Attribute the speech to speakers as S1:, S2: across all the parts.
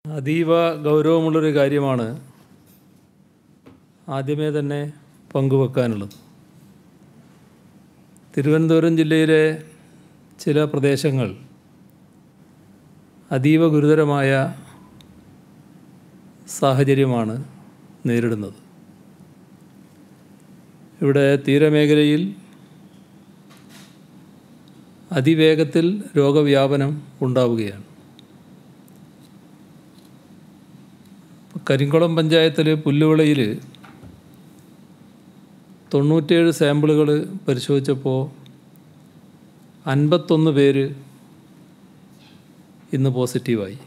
S1: അതീവ ഗൗരവമുള്ളൊരു കാര്യമാണ് ആദ്യമേ തന്നെ പങ്കുവെക്കാനുള്ളത് തിരുവനന്തപുരം ജില്ലയിലെ ചില പ്രദേശങ്ങൾ അതീവ ഗുരുതരമായ സാഹചര്യമാണ് നേരിടുന്നത് ഇവിടെ തീരമേഖലയിൽ അതിവേഗത്തിൽ രോഗവ്യാപനം ഉണ്ടാവുകയാണ് കരിങ്കുളം പഞ്ചായത്തിൽ പുല്ലുവിളയിൽ തൊണ്ണൂറ്റേഴ് സാമ്പിളുകൾ പരിശോധിച്ചപ്പോൾ അൻപത്തൊന്ന് പേര് ഇന്ന് പോസിറ്റീവായി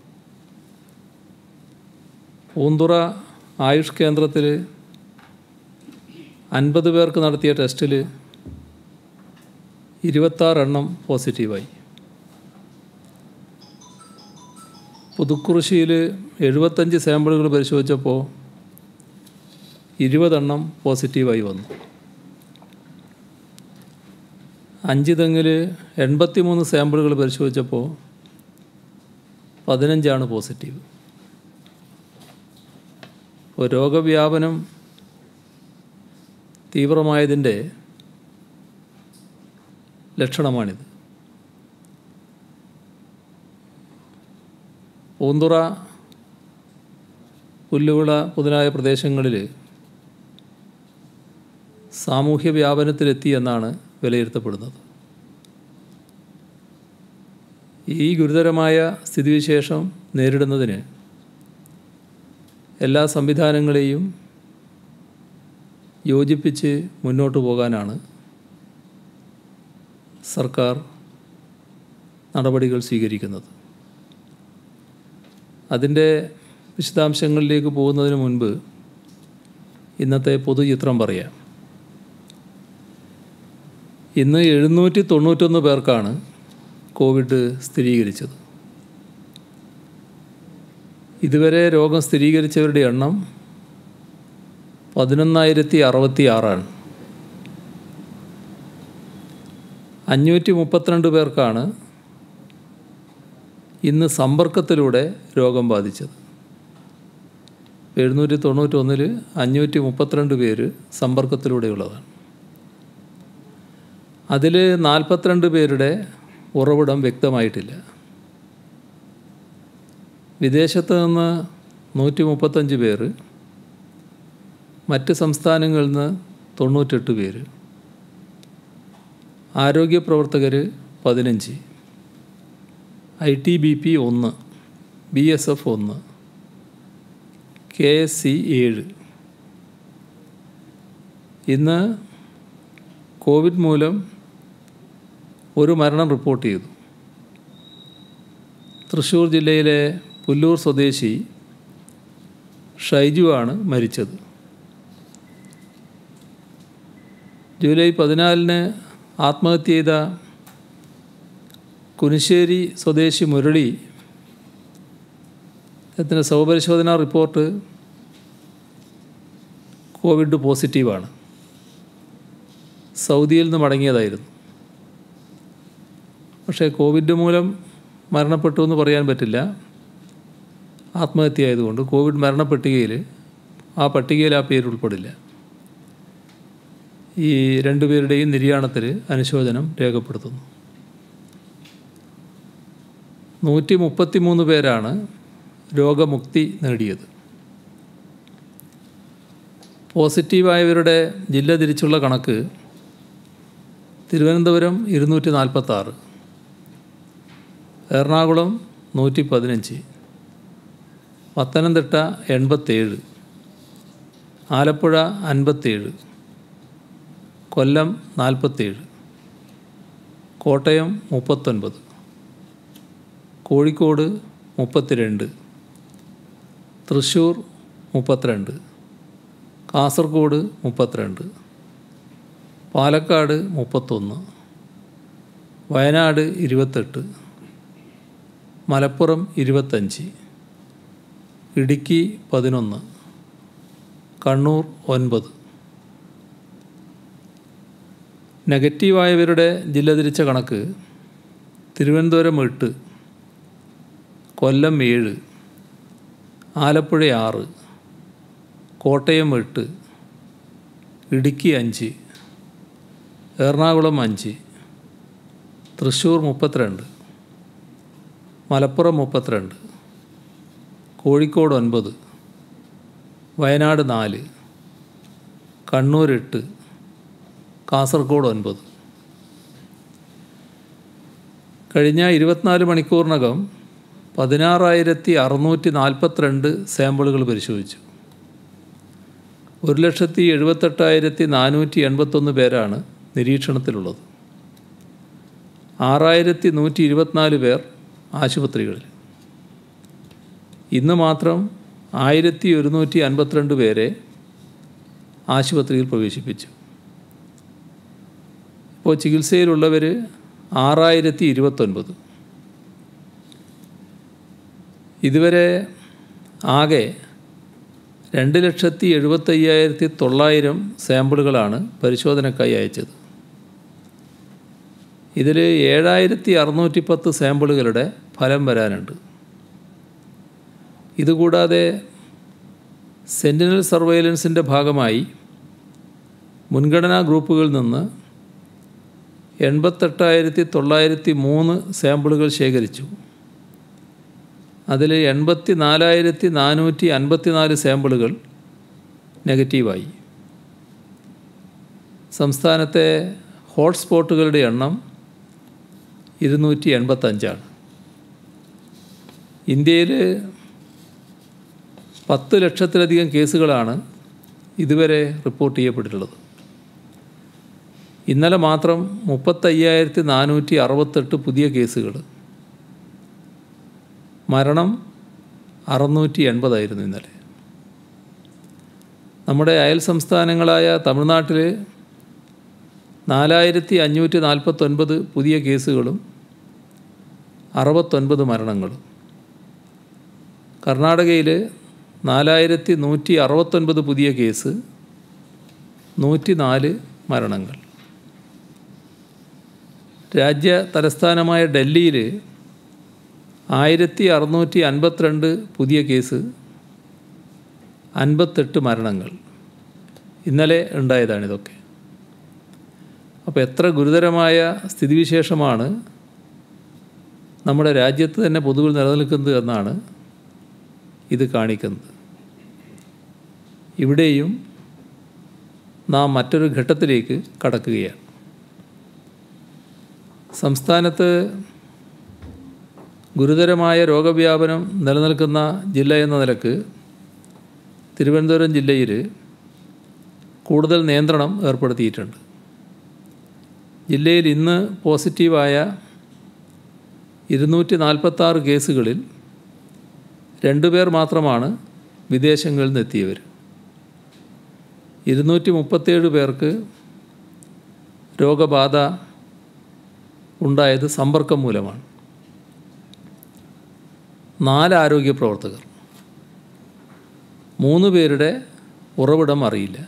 S1: പൂന്തുറ ആയുഷ് കേന്ദ്രത്തിൽ അൻപത് പേർക്ക് നടത്തിയ ടെസ്റ്റിൽ ഇരുപത്താറെണ്ണം പോസിറ്റീവായി പുതുക്കുറിശിയിൽ എഴുപത്തഞ്ച് സാമ്പിളുകൾ പരിശോധിച്ചപ്പോൾ ഇരുപതെണ്ണം പോസിറ്റീവായി വന്നു അഞ്ച് തെങ്ങിൽ എൺപത്തി മൂന്ന് സാമ്പിളുകൾ പരിശോധിച്ചപ്പോൾ പതിനഞ്ചാണ് പോസിറ്റീവ് ഇപ്പോൾ രോഗവ്യാപനം തീവ്രമായതിൻ്റെ ലക്ഷണമാണിത് പൂന്തുറ പുല്ലുവിള മുതലായ പ്രദേശങ്ങളിൽ സാമൂഹ്യ വ്യാപനത്തിലെത്തി എന്നാണ് വിലയിരുത്തപ്പെടുന്നത് ഈ ഗുരുതരമായ സ്ഥിതിവിശേഷം നേരിടുന്നതിന് എല്ലാ സംവിധാനങ്ങളെയും യോജിപ്പിച്ച് മുന്നോട്ട് പോകാനാണ് സർക്കാർ നടപടികൾ സ്വീകരിക്കുന്നത് അതിൻ്റെ വിശദാംശങ്ങളിലേക്ക് പോകുന്നതിന് മുൻപ് ഇന്നത്തെ പൊതുചിത്രം പറയാം ഇന്ന് എഴുന്നൂറ്റി തൊണ്ണൂറ്റൊന്ന് പേർക്കാണ് കോവിഡ് സ്ഥിരീകരിച്ചത് ഇതുവരെ രോഗം സ്ഥിരീകരിച്ചവരുടെ എണ്ണം പതിനൊന്നായിരത്തി അറുപത്തി ആറാണ് അഞ്ഞൂറ്റി മുപ്പത്തിരണ്ട് പേർക്കാണ് ഇന്ന് സമ്പർക്കത്തിലൂടെ രോഗം ബാധിച്ചത് എഴുന്നൂറ്റി തൊണ്ണൂറ്റൊന്നിൽ അഞ്ഞൂറ്റി മുപ്പത്തിരണ്ട് പേര് സമ്പർക്കത്തിലൂടെയുള്ളതാണ് അതിൽ നാൽപ്പത്തിരണ്ട് പേരുടെ ഉറവിടം വ്യക്തമായിട്ടില്ല വിദേശത്ത് നിന്ന് നൂറ്റി മുപ്പത്തഞ്ച് പേര് മറ്റ് സംസ്ഥാനങ്ങളിൽ നിന്ന് തൊണ്ണൂറ്റെട്ട് പേര് ആരോഗ്യ പ്രവർത്തകർ പതിനഞ്ച് ഐ ടി ബി പി ഒന്ന് ബി എസ് എഫ് ഒന്ന് കെ എസ് സി ഏഴ് ഇന്ന് കോവിഡ് മൂലം ഒരു മരണം റിപ്പോർട്ട് ചെയ്തു തൃശ്ശൂർ ജില്ലയിലെ പുല്ലൂർ സ്വദേശി ഷൈജു ആണ് മരിച്ചത് ജൂലൈ പതിനാലിന് ആത്മഹത്യ ചെയ്ത കുനിശ്ശേരി സ്വദേശി മുരളി അദ്ദേഹത്തിൻ്റെ ശവപരിശോധനാ റിപ്പോർട്ട് കോവിഡ് പോസിറ്റീവാണ് സൗദിയിൽ നിന്ന് മടങ്ങിയതായിരുന്നു പക്ഷേ കോവിഡ് മൂലം മരണപ്പെട്ടു എന്ന് പറയാൻ പറ്റില്ല ആത്മഹത്യ ആയതുകൊണ്ട് കോവിഡ് മരണപ്പട്ടികയിൽ ആ പട്ടികയിൽ ആ പേര് ഉൾപ്പെടില്ല ഈ രണ്ടുപേരുടെയും നിര്യാണത്തിൽ അനുശോചനം രേഖപ്പെടുത്തുന്നു നൂറ്റി മുപ്പത്തി മൂന്ന് പേരാണ് രോഗമുക്തി നേടിയത് പോസിറ്റീവായവരുടെ ജില്ല തിരിച്ചുള്ള കണക്ക് തിരുവനന്തപുരം ഇരുന്നൂറ്റി നാൽപ്പത്താറ് എറണാകുളം നൂറ്റി പതിനഞ്ച് പത്തനംതിട്ട എൺപത്തേഴ് ആലപ്പുഴ അൻപത്തേഴ് കൊല്ലം നാൽപ്പത്തേഴ് കോട്ടയം മുപ്പത്തൊൻപത് കോഴിക്കോട് മുപ്പത്തിരണ്ട് തൃശ്ശൂർ മുപ്പത്തിരണ്ട് കാസർഗോഡ് മുപ്പത്തിരണ്ട് പാലക്കാട് മുപ്പത്തൊന്ന് വയനാട് ഇരുപത്തെട്ട് മലപ്പുറം ഇരുപത്തഞ്ച് ഇടുക്കി പതിനൊന്ന് കണ്ണൂർ ഒൻപത് നെഗറ്റീവായവരുടെ ജില്ല തിരിച്ച കണക്ക് തിരുവനന്തപുരം എട്ട് കൊല്ലം ഏഴ് ആലപ്പുഴ ആറ് കോട്ടയം എട്ട് ഇടുക്കി അഞ്ച് എറണാകുളം അഞ്ച് തൃശ്ശൂർ മുപ്പത്തിരണ്ട് മലപ്പുറം മുപ്പത്തിരണ്ട് കോഴിക്കോട് ഒൻപത് വയനാട് നാല് കണ്ണൂർ എട്ട് കാസർഗോഡ് ഒൻപത് കഴിഞ്ഞ ഇരുപത്തിനാല് മണിക്കൂറിനകം പതിനാറായിരത്തി അറുന്നൂറ്റി നാൽപ്പത്തിരണ്ട് സാമ്പിളുകൾ പരിശോധിച്ചു ഒരു ലക്ഷത്തി എഴുപത്തെട്ടായിരത്തി നാനൂറ്റി എൺപത്തൊന്ന് പേരാണ് നിരീക്ഷണത്തിലുള്ളത് ആറായിരത്തി നൂറ്റി ഇരുപത്തിനാല് പേർ ആശുപത്രികളിൽ ഇന്ന് മാത്രം ആയിരത്തി ഒരുന്നൂറ്റി അൻപത്തിരണ്ട് പേരെ ആശുപത്രിയിൽ പ്രവേശിപ്പിച്ചു ഇപ്പോൾ ചികിത്സയിലുള്ളവർ ആറായിരത്തി ഇരുപത്തൊൻപത് ഇതുവരെ ആകെ രണ്ട് ലക്ഷത്തി എഴുപത്തയ്യായിരത്തി തൊള്ളായിരം സാമ്പിളുകളാണ് പരിശോധനക്കായി അയച്ചത് ഇതിൽ ഏഴായിരത്തി അറുന്നൂറ്റി പത്ത് സാമ്പിളുകളുടെ ഫലം വരാനുണ്ട് ഇതുകൂടാതെ സെൻറ്റിനൽ സർവൈലൻസിൻ്റെ ഭാഗമായി മുൻഗണനാ ഗ്രൂപ്പുകളിൽ നിന്ന് എൺപത്തെട്ടായിരത്തി തൊള്ളായിരത്തി മൂന്ന് സാമ്പിളുകൾ ശേഖരിച്ചു അതിൽ എൺപത്തി നാലായിരത്തി നാനൂറ്റി അൻപത്തി നാല് സാമ്പിളുകൾ നെഗറ്റീവായി സംസ്ഥാനത്തെ ഹോട്ട്സ്പോട്ടുകളുടെ എണ്ണം ഇരുന്നൂറ്റി എൺപത്തഞ്ചാണ് ഇന്ത്യയിൽ പത്ത് ലക്ഷത്തിലധികം കേസുകളാണ് ഇതുവരെ റിപ്പോർട്ട് ചെയ്യപ്പെട്ടിട്ടുള്ളത് ഇന്നലെ മാത്രം മുപ്പത്തയ്യായിരത്തി നാനൂറ്റി അറുപത്തെട്ട് പുതിയ കേസുകൾ മരണം അറുന്നൂറ്റി എൺപതായിരുന്നു ഇന്നലെ നമ്മുടെ അയൽ സംസ്ഥാനങ്ങളായ തമിഴ്നാട്ടിൽ നാലായിരത്തി അഞ്ഞൂറ്റി നാൽപ്പത്തൊൻപത് പുതിയ കേസുകളും അറുപത്തൊൻപത് മരണങ്ങളും കർണാടകയിൽ നാലായിരത്തി നൂറ്റി അറുപത്തൊൻപത് പുതിയ കേസ് നൂറ്റി നാല് മരണങ്ങൾ രാജ്യ തലസ്ഥാനമായ ഡൽഹിയിൽ ആയിരത്തി അറുന്നൂറ്റി അൻപത്തിരണ്ട് പുതിയ കേസ് അൻപത്തെട്ട് മരണങ്ങൾ ഇന്നലെ ഉണ്ടായതാണിതൊക്കെ അപ്പോൾ എത്ര ഗുരുതരമായ സ്ഥിതിവിശേഷമാണ് നമ്മുടെ രാജ്യത്ത് തന്നെ പൊതുവിൽ നിലനിൽക്കുന്നത് എന്നാണ് ഇത് കാണിക്കുന്നത് ഇവിടെയും നാം മറ്റൊരു ഘട്ടത്തിലേക്ക് കടക്കുകയാണ് സംസ്ഥാനത്ത് ഗുരുതരമായ രോഗവ്യാപനം നിലനിൽക്കുന്ന ജില്ല എന്ന നിലക്ക് തിരുവനന്തപുരം ജില്ലയിൽ കൂടുതൽ നിയന്ത്രണം ഏർപ്പെടുത്തിയിട്ടുണ്ട് ജില്ലയിൽ ഇന്ന് പോസിറ്റീവായ ഇരുന്നൂറ്റി നാൽപ്പത്താറ് കേസുകളിൽ രണ്ടുപേർ മാത്രമാണ് വിദേശങ്ങളിൽ നിന്നെത്തിയവർ ഇരുന്നൂറ്റി മുപ്പത്തേഴ് പേർക്ക് രോഗബാധ ഉണ്ടായത് സമ്പർക്കം മൂലമാണ് നാല് ആരോഗ്യ പ്രവർത്തകർ മൂന്ന് പേരുടെ ഉറവിടം അറിയില്ല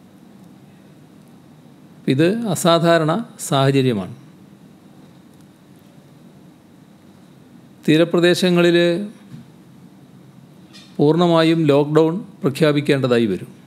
S1: ഇത് അസാധാരണ സാഹചര്യമാണ് തീരപ്രദേശങ്ങളിൽ പൂർണ്ണമായും ലോക്ക്ഡൗൺ പ്രഖ്യാപിക്കേണ്ടതായി വരും